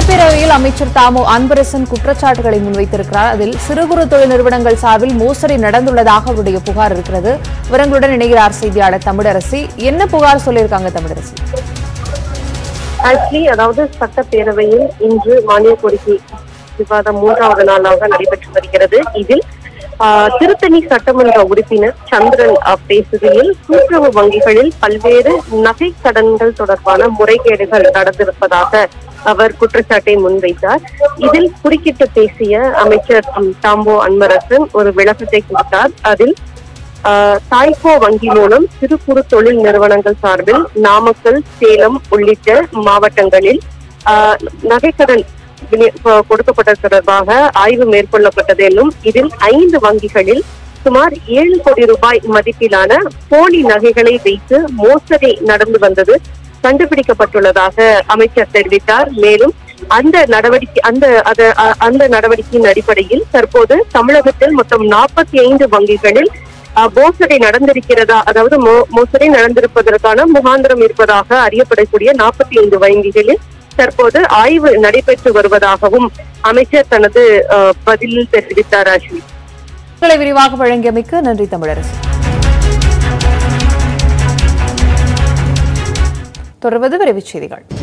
சட்டப்பேரவையில் அமைச்சர் தாமோ அன்பரசன் குற்றச்சாட்டுகளை முன்வைத்திருக்கிறார் அதில் சிறு குறு தொழில் நிறுவனங்கள் சார்பில் மோசடி நடந்துள்ளதாக அவருடைய புகார் இருக்கிறது விவரங்களுடன் இணைகிறார் செய்தியாளர் தமிழரசி என்ன புகார் சொல்லியிருக்காங்க தமிழரசி ஆக்சுவலி அதாவது சட்டப்பேரவையில் இன்று மானிய கோரிக்கை விவாதம் மூன்றாவது நாளாக நடைபெற்று வருகிறது இதில் ஆஹ், திருத்தணி சட்டமன்ற உறுப்பினர் சந்திரன் ஆஹ், பேசுகையில் கூட்டுறவு வங்கிகளில் பல்வேறு நகை கடன்கள் தொடர்பான முறைகேடுகள் நடந்திருப்பதாக அவர் குற்றச்சாட்டை முன்வைத்தார் இதில் குறுக்கிட்டு பேசிய அமைச்சர் ம், தாம்போ அன்மரசன் ஒரு விளக்கத்தை கொடுத்தார் அதில் ஆஹ், தாய்கோ வங்கி மூலம் சிறு குறு தொழில் நிறுவனங்கள் சார்பில் நாமக்கல் சேலம் உள்ளிட்ட மாவட்டங்களில் ஆஹ், நகைக்கடன் வினி- கொ- கொடுக்கப்பட்டது தொடர்பாக ஆய்வு மேற்கொள்ளப்பட்டது என்னும் இதில் ஐந்து வங்கிகளில் சுமார் ஏழு கோடி ரூபாய் மதிப்பிலான போலி நகைகளை வைத்து மோசடி நடந்து வந்தது கண்டுபிடிக்கப்பட்டுள்ளதாக அமைச்சர் தெரிவித்தார் மேலும் அந்த நடவடிக்கை அந்த அத- அ- அந்த நடவடிக்கையின் அடிப்படையில் தற்போது தமிழகத்தில் மொத்தம் நாற்பத்தி ஐந்து வங்கிகளில் அஹ், மோசடி நடந்திருக்கிறதா அதாவது மோ- மோசடி நடந்திருப்பதற்கான முகாந்திரம் இருப்பதாக அறியப்படக்கூடிய நாற்பத்தி ஐந்து வங்கிகளில் தற்போது ஆய்வு நடைபெற்று வருவதாகவும் அமைச்சர் தனது அஹ், பதிலில் தெரிவித்தார் அஸ்வினி உங்களை விரிவாக வழங்கியமைக்கு நன்றி தமிழரசி தொடர்வது விரைவுச் செய்திகள்